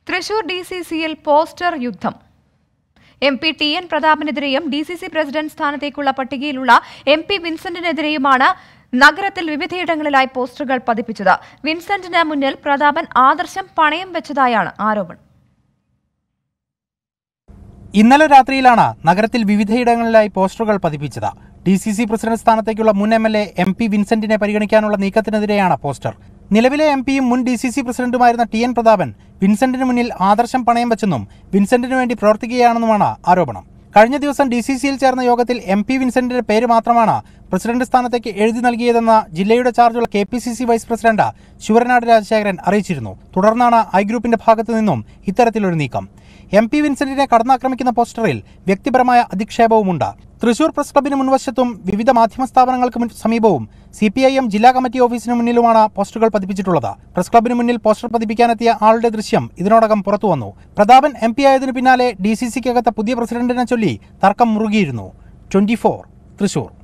Thrissur D C സിയിൽ poster യുദ്ധം M P T N പ്രതാപനെതിരെയും ഡി സി സി പ്രസിഡന്റ് സ്ഥാനത്തേക്കുള്ള പട്ടികയിലുള്ള എം പി വിൻസെന്റിനെതിരെയുമാണ് നഗരത്തിൽ വിവിധയിടങ്ങളിലായി പോസ്റ്ററുകൾ പതിപ്പിച്ചത് വിൻസെന്റിന് മുന്നിൽ പ്രതാപൻ ആദർശം പണയം വെച്ചതായാണ് ആരോപണം ഇന്നലെ രാത്രിയിലാണ് നഗരത്തിൽ വിവിധയിടങ്ങളിലായി പോസ്റ്ററുകൾ പതിപ്പിച്ചത് ഡി സി സി പ്രസിഡന്റ് സ്ഥാനത്തേക്കുള്ള മുൻ M L A M P വിൻസെന്റിനെ പരിഗണിക്കാനുള്ള നീക്കത്തിനെതിരെയാണ് പോസ്റ്റർ നിലവിലെ എം പിയും മുൻ ഡി സി സി പ്രസിഡന്റുമായിരുന്ന ടി എൻ പ്രതാപൻ വിൻസെന്റിന് മുന്നിൽ ആദർശം പണയം വെച്ചെന്നും വിൻസെന്റിന് വേണ്ടി പ്രവർത്തിക്കുകയാണെന്നുമാണ് ആരോപണം കഴിഞ്ഞ ദിവസം ഡി സി സിയിൽ ചേർന്ന യോഗത്തിൽ എം പി വിൻസെന്റിന്റെ പേര് മാത്രമാണ് പ്രസിഡന്റ് സ്ഥാനത്തേക്ക് എഴുതി നൽകിയതെന്ന് ജില്ലയുടെ ചാർജുള്ള K P C C vice president Sivaranad Rajasekharan അറിയിച്ചിരുന്നു തുടർന്നാണ് ഐ ഗ്രൂപ്പിന്റെ ഭാഗത്തു നിന്നും ഇത്തരത്തിലൊരു നീക്കം എം പി വിൻസെന്റിനെ കടന്നാക്രമിക്കുന്ന പോസ്റ്ററിൽ വ്യക്തിപരമായ അധിക്ഷേപവുമുണ്ട് തൃശൂർ പ്രസ് ക്ലബിന് മുൻവശത്തും വിവിധ മാധ്യമ സ്ഥാപനങ്ങൾക്ക് മുൻ- സമീപവും സി പി ഐ എം ജില്ലാ കമ്മിറ്റി ഓഫീസിന് മുന്നിലുമാണ് പോസ്റ്ററുകൾ പതിപ്പിച്ചിട്ടുള്ളത് പ്രസ് ക്ലബിന് മുന്നിൽ പോസ്റ്റർ പതിപ്പിക്കാനെത്തിയ ആളുടെ ദൃശ്യം ഇതിനോടകം പുറത്തുവന്നു പ്രതാപൻ എം പി ആയതിനു പിന്നാലെ ഡി സി സിക്കകത്ത പുതിയ പ്രസിഡന്റിനെ ചൊല്ലി തർക്കം മുറുകിയിരുന്നു ട്വന്റി ഫോർ തൃശൂർ